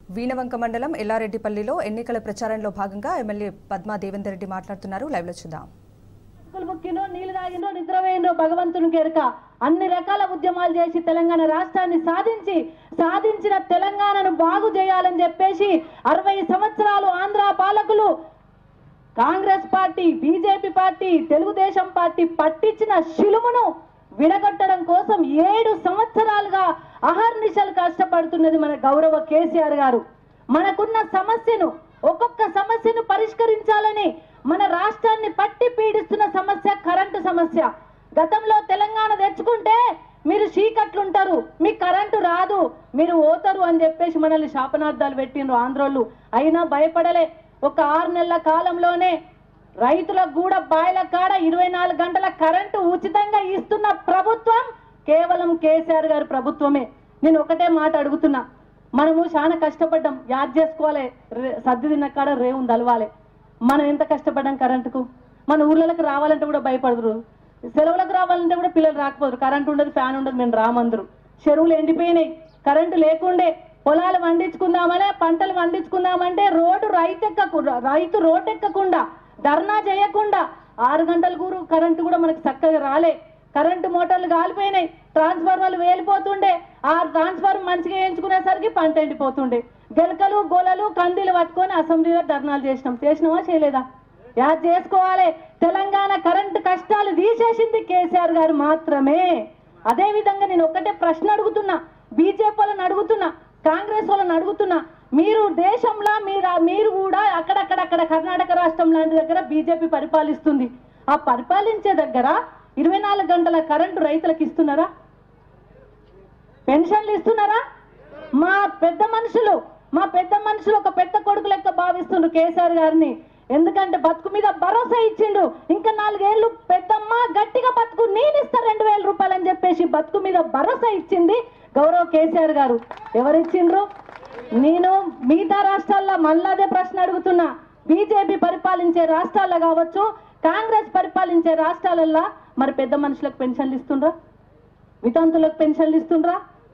వీణవంక మండలం ఎల్లారెడ్డిపల్లిలో ఎన్నికల ప్రచారంలో భాగంగా ఎమ్మెల్యే పద్మా దేవేందర్ రెడ్డి మాట్లాడుతున్నారు లైవ్ లో చూద్దాం బతుకులు ముక్కినో నీళ్లు తాగిండో నిద్రపోయిండో భగవంతునికి ఎరుక అన్ని రకాల ఉద్యమాలు చేసి తెలంగాణ రాష్ట్రాన్ని సాధించి సాధించిన తెలంగాణను బాగు చేయాలని చెప్పేసి అరవై సంవత్సరాలు ఆంధ్ర పాలకులు Congress party BJP party Telugu Desam party పట్టించిన శిలుమును విడగొట్టడం కోసం ఏడు సంవత్సరాలుగా అహర్నిశలు కష్టపడుతున్నది మన గౌరవ కేసీఆర్ గారు మనకున్న సమస్యను ఒక్కొక్క సమస్యను పరిష్కరించాలని మన రాష్ట్రాన్ని పట్టి పీడిస్తున్న సమస్య కరెంటు సమస్య గతంలో తెలంగాణ తెచ్చుకుంటే మీరు చీకట్లుంటారు మీకు కరెంటు రాదు మీరు ఓతరు అని చెప్పేసి మనల్ని శాపనార్థాలు పెట్టిండ్రు ఆంధ్రోళ్ళు అయినా భయపడలే ఒక ఆరు నెలల కాలంలోనే రైతులకు కూడా బాయిల కాడ ఇరవై నాలుగు గంటల కరెంటు ఉచితంగా ఇస్తున్న ప్రభుత్వం కేవలం కేసీఆర్ గారి ప్రభుత్వమే నేను ఒకటే మాట అడుగుతున్నా మనము చాలా కష్టపడ్డాం యాద్ చేసుకోవాలి రే- సర్ది తిన్న కాడ రేవు తలవాలి మనం ఎంత కష్టపడ్డాం కరెంటుకు మన ఊర్లకి రావాలంటే కూడా భయపడదురు సెలవులకు రావాలంటే కూడా పిల్లలు రాకపోదురు కరెంట్ ఉండదు ఫ్యాన్ ఉండదు మేము రామందరు చెరువులు ఎండిపోయినాయి కరెంటు లేకుండే పొలాలు పండించుకుందామనే పంటలు పండించుకుందామంటే రోడ్డు రైతు ఎక్కకుండా రైతు రోడ్డు ఎక్కకుండా ధర్నా చేయకుండా ఆరు గంటల కూరు కరెంటు కూడా మనకు చక్కగా రాలే కరెంటు మోటార్లు కాలిపోయినాయి ట్రాన్స్ఫార్మర్లు వేలిపోతుండే ఆ ట్రాన్స్ఫార్మర్ మంచిగా వేయించుకునేసరికి పంట ఎండిపోతుండే గెలకలు గోలలు కందీలు పట్టుకొని అసెంబ్లీలో ధర్నాలు చేసినాం చేసినామా చేయలేదా యాద్ చేసుకోవాలి తెలంగాణ కరెంటు కష్టాలు తీసేసింది కేసీఆర్ గారు మాత్రమే అదే విధంగా నేను ఒకటే ప్రశ్న అడుగుతున్నా బీజేపీ వాళ్ళని అడుగుతున్నా కాంగ్రెస్ వాళ్ళని అడుగుతున్నా మీరు దేశంలో మీరు మీరు కూడా అక్కడక్కడక్కడ కర్ణాటక రాష్ట్రం లాంటి దగ్గర బీజేపీ పరిపాలిస్తుంది ఆ పరిపాలించే దగ్గర ఇరవై నాలుగు గంటల కరెంటు రైతులకు ఇస్తున్నారా పెన్షన్లు ఇస్తున్నారా మా పెద్ద మనుషులు మా పెద్ద మనుషులు ఒక పెద్ద కొడుకు లెక్క భావిస్తుండ్రు కేసీఆర్ గారిని ఎందుకంటే బతుకు మీద భరోసా ఇచ్చిండు ఇంకా నాలుగేళ్లు పెద్దమ్మ గట్టిగా బతుకు నేను ఇస్తా రెండు వేల రూపాయలు అని చెప్పేసి బతుకు మీద భరోసా ఇచ్చింది గౌరవ కేసీఆర్ గారు ఎవరు ఇచ్చిండ్రు నేను మిగతా రాష్ట్రాల్లో మళ్ళా అదే ప్రశ్న అడుగుతున్నా బీజేపీ పరిపాలించే రాష్ట్రాల్లో కావచ్చు కాంగ్రెస్ పరిపాలించే రాష్ట్రాలల్లో మరి పెద్ద మనుషులకు పెన్షన్లు ఇస్తుండ్రా వితంతులకు పెన్షన్లు ఇస్తుండ్రా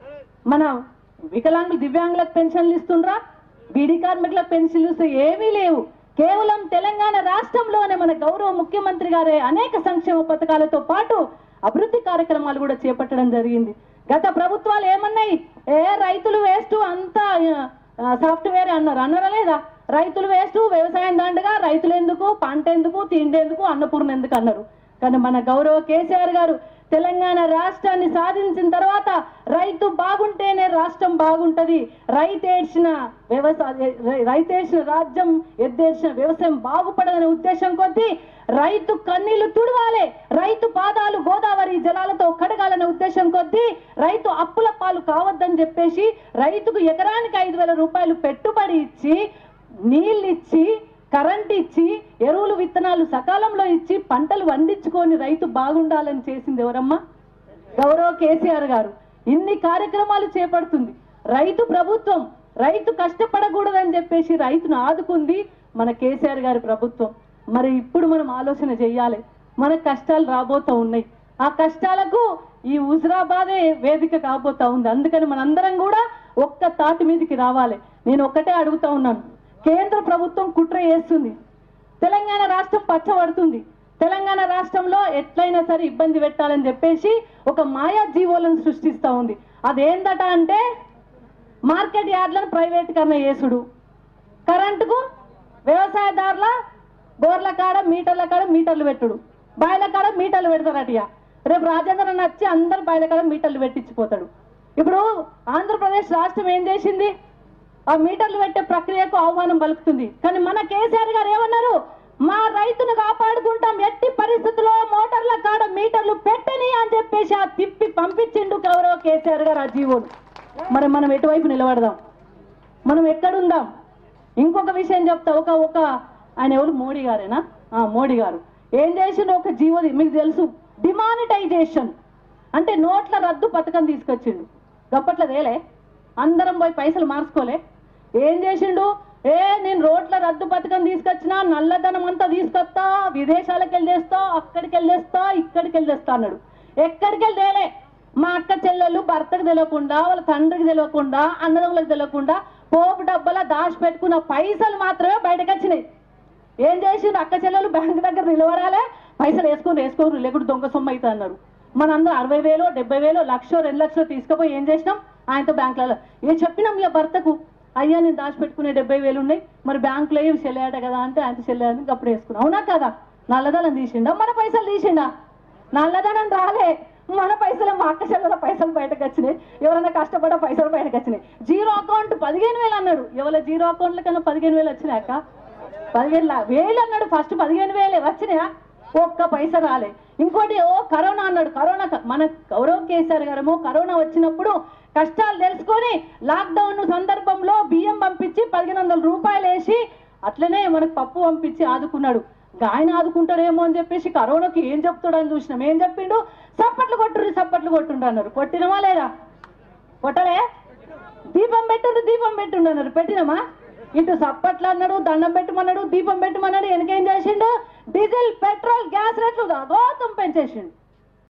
మన వికలాంగులు దివ్యాంగులకు పెన్షన్లు ఇస్తుండ్రా బీడీ కార్మికులకు పెన్షన్లు ఇస్తూ ఏమీ లేవు కేవలం తెలంగాణ రాష్ట్రంలోనే మన గౌరవ ముఖ్యమంత్రి గారే అనేక సంక్షేమ పథకాలతో పాటు అభివృద్ధి కార్యక్రమాలు కూడా చేపట్టడం జరిగింది గత ప్రభుత్వాలు ఏమన్నాయి ఏ రైతులు వేస్ట్ అంతా ఆ, సాఫ్ట్వేర్ అన్నారు అన్నారా లేదా రైతులు వేస్ట్ వ్యవసాయం దండగా రైతులు ఎందుకు పంట ఎందుకు తిండి ఎందుకు అన్నపూర్ణ ఎందుకు అన్నారు కానీ మన గౌరవ కేసీఆర్ గారు తెలంగాణ రాష్ట్రాన్ని సాధించిన తర్వాత రైతు బాగుంటేనే రాష్ట్రం బాగుంటది రైతు ఏడ్చిన వ్యవసాయ రైతు ఏడ్చిన రాజ్యం ఎద్దేసిన వ్యవసాయం బాగుపడదనే ఉద్దేశం కొద్దీ రైతు కన్నీళ్లు తుడవాలి రైతు పాదాలు గోదావరి జలాలతో కడగాలనే ఉద్దేశం కొద్దీ రైతు అప్పుల పాలు కావద్దని చెప్పేసి రైతుకు ఎకరానికి ఐదు వేల రూపాయలు పెట్టుబడి ఇచ్చి నీళ్ళు ఇచ్చి కరెంట్ ఇచ్చి ఎరువులు విత్తనాలు సకాలంలో ఇచ్చి పంటలు పండించుకొని రైతు బాగుండాలని చేసింది ఎవరమ్మా గౌరవ కేసీఆర్ గారు ఇన్ని కార్యక్రమాలు చేపడుతుంది రైతు ప్రభుత్వం రైతు కష్టపడకూడదని చెప్పేసి రైతును ఆదుకుంది మన కేసీఆర్ గారి ప్రభుత్వం మరి ఇప్పుడు మనం ఆలోచన చెయ్యాలి మన కష్టాలు రాబోతూ ఉన్నాయి ఆ కష్టాలకు ఈ హుజరాబాదే వేదిక కాబోతా ఉంది అందుకని మనందరం కూడా ఒక్క తాటి మీదకి రావాలి నేను ఒక్కటే అడుగుతా ఉన్నాను కేంద్ర ప్రభుత్వం కుట్ర చేస్తుంది తెలంగాణ రాష్ట్రం పచ్చబడుతుంది తెలంగాణ రాష్ట్రంలో ఎట్లయినా సరే ఇబ్బంది పెట్టాలని చెప్పేసి ఒక మాయా జీవోలను సృష్టిస్తూ ఉంది అదేందట అంటే మార్కెట్ యార్డ్లను ప్రైవేటీకరణ చేసుడు కరెంటుకు వ్యవసాయదారుల బోర్ల కాడ మీటర్ల కాడ మీటర్లు పెట్టుడు బాయిల కాడ మీటర్లు పెడతారట ఇక. రేపు రాజేంద్ర నచ్చి అందరు బాయిల కాడ మీటర్లు పెట్టించిపోతాడు ఇప్పుడు ఆంధ్రప్రదేశ్ రాష్ట్రం ఏం చేసింది ఆ మీటర్లు పెట్టే ప్రక్రియకు ఆహ్వానం పలుకుతుంది కానీ మన కేసీఆర్ గారు ఏమన్నారు మా రైతును కాపాడుకుంటాం ఎట్టి పరిస్థితుల్లో మోటార్ల కాడ మీటర్లు పెట్టని అని చెప్పేసి ఆ తిప్పి పంపించిండు గౌరవ కేసీఆర్ గారు ఆ జీవోను మరి మనం ఎటువైపు నిలబడదాం మనం ఎక్కడుందాం ఇంకొక విషయం చెప్తా ఒక ఒక ఆయన ఎవరు మోడీ గారేనా ఆ, మోడీ గారు ఏం చేసిండు ఒక జీవోది మీకు తెలుసు డిమానిటైజేషన్ అంటే నోట్ల రద్దు పథకం తీసుకొచ్చిండు గప్పట్ల తేలే అందరం పోయి పైసలు మార్చుకోలే ఏం చేసిండు ఏ నేను రోడ్ల రద్దు పథకం తీసుకొచ్చినా నల్లధనం అంతా తీసుకొస్తా విదేశాలకు వెళ్ళి తెస్తా అక్కడికి వెళ్ళి తెస్తా ఇక్కడికి వెళ్ళి తెస్తా అన్నాడు ఎక్కడికి వెళ్ళి తేలే మా అక్క చెల్లెళ్ళు భర్తకు తెలియకుండా వాళ్ళ తండ్రికి తెలియకుండా అన్నదమ్ములకు తెలియకుండా పోపు డబ్బల దాచి పెట్టుకున్న పైసలు మాత్రమే బయటకు వచ్చినాయి ఏం చేసిండు అక్క చెల్లెలు బ్యాంక్ దగ్గర నిలవరాలే పైసలు వేసుకొని వేసుకోరు లేకుంటే దొంగ సొమ్ము అవుతుంది అన్నారు మనందరం అరవై వేలు డెబ్బై వేలు లక్ష రెండు లక్షలు తీసుకుపోయి ఏం చేసినాం ఆయనతో బ్యాంకులలో ఏ చెప్పినాం ఇక భర్తకు అయ్యా నేను దాచిపెట్టుకునే డెబ్బై వేలు ఉన్నాయి మరి బ్యాంకులో ఏం చెల్లాట కదా అంటే ఆయనతో చెల్లాడని అప్పుడు వేసుకున్నాం అవునా కదా నల్లదనం తీసిండా మన పైసలు తీసిండా నల్లదనం రాలే మన పైసలు మా అక్క చెల్లెల పైసలు బయటకు వచ్చినాయి ఎవరైనా కష్టపడే పైసలు బయటకు వచ్చినాయి జీరో అకౌంట్ పదిహేను వేలు అన్నాడు ఎవరి జీరో అకౌంట్ల కన్నా పదిహేను వేలు వచ్చినాయి అక్క పదిహేను లా- వేలు అన్నాడు ఫస్ట్ పదిహేను వేలే వచ్చినాయా ఒక్క పైసా రాలే ఇంకోటి ఓ కరోనా అన్నాడు కరోనా క- మన గౌరవ్ కేసీఆర్ గారేమో కరోనా వచ్చినప్పుడు కష్టాలు తెలుసుకొని లాక్డౌన్ సందర్భంలో బియ్యం పంపించి పదిహేను వందల రూపాయలు వేసి అట్లనే మనకు పప్పు పంపించి ఆదుకున్నాడు ఇంకా ఆయన ఆదుకుంటాడేమో అని చెప్పేసి కరోనాకి ఏం చెప్తాడని చూసినాం ఏం చెప్పిండు సప్పట్లు కొట్టుర్రి సప్పట్లు కొట్టుండ్రు అన్నారు కొట్టినమా లేదా కొట్టలే దీపం పెట్టుండ్రు దీపం పెట్టుండు అన్నారు పెట్టినమా ఇటు సప్పట్లు అన్నాడు దండం పెట్టమన్నాడు దీపం పెట్టమన్నాడు వెనకేం చేసిండు డీజిల్ పెట్రోల్ గ్యాస్ రేట్లు గోతం పెంచేసిండు